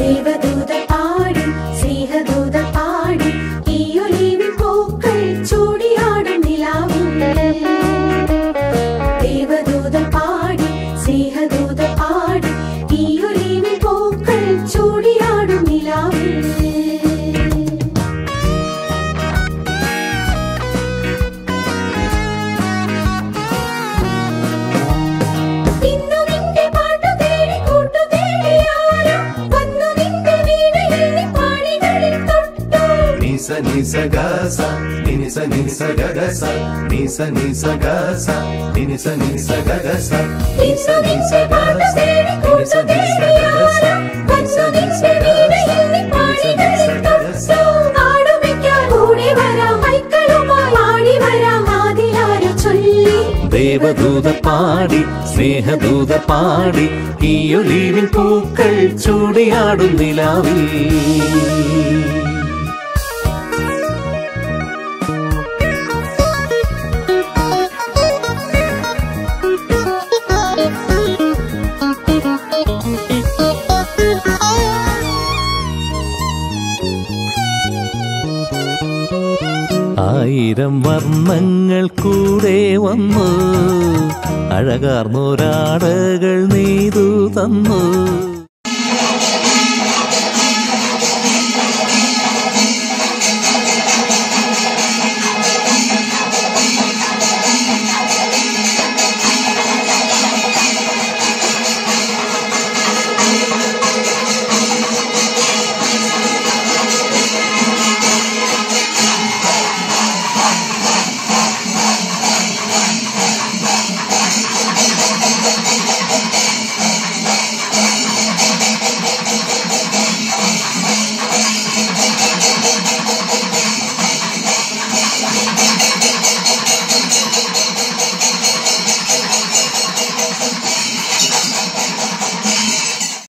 ദേവദൂത പാടി സ്നേഹദൂത പാടി ഈ ഒലിവിൻ പൂക്കൾ ചൂടിയാടും നിലാവിൽ ദേവദൂത പാടി സ്നേഹദൂത പാടി ഈ ഒലിവിൻ പൂക്കൾ ചൂടിയാടും നിലാവിൽ ഇന്നു നിന്റെ പാട്ടു തേടി കൂട്ടു തേടിയാരോ വന്നു നിന്റെ വീണയിൽ നീ പാണികളിൽ തൊട്ടു നിസ നിസ ഗസ നിനിസ നിസ ഗഗസ നിസ നിസ ഗസ നിനിസ നിസ ഗഗസ നിസ ഇന്നു നിസ നിന്റെ പാട്ടു ഗസ തേടി നിനിസ കൂട്ടു നിസ തേടിയാരോ ഗഗസ വന്നു നിന്റെ വീണയിൽ നീ പാണികളിൽ തൊട്ടു ആടുമിക്കാൻ കൂടി വരാം മൈക്കളുമായി ആടി വരാം ആദിലാര ചൊല്ലി ദേവദൂത പാടി സ്നേഹദൂത പാടി ഈ ഒലിവിൻ പൂക്കൾ ചൂടിയാടും നിലാവിൽ ആയിരം വർണ്ണങ്ങൾ കൂടെ വന്നു അഴകാർന്നൊരാടകൾ നെയ്തു തന്നു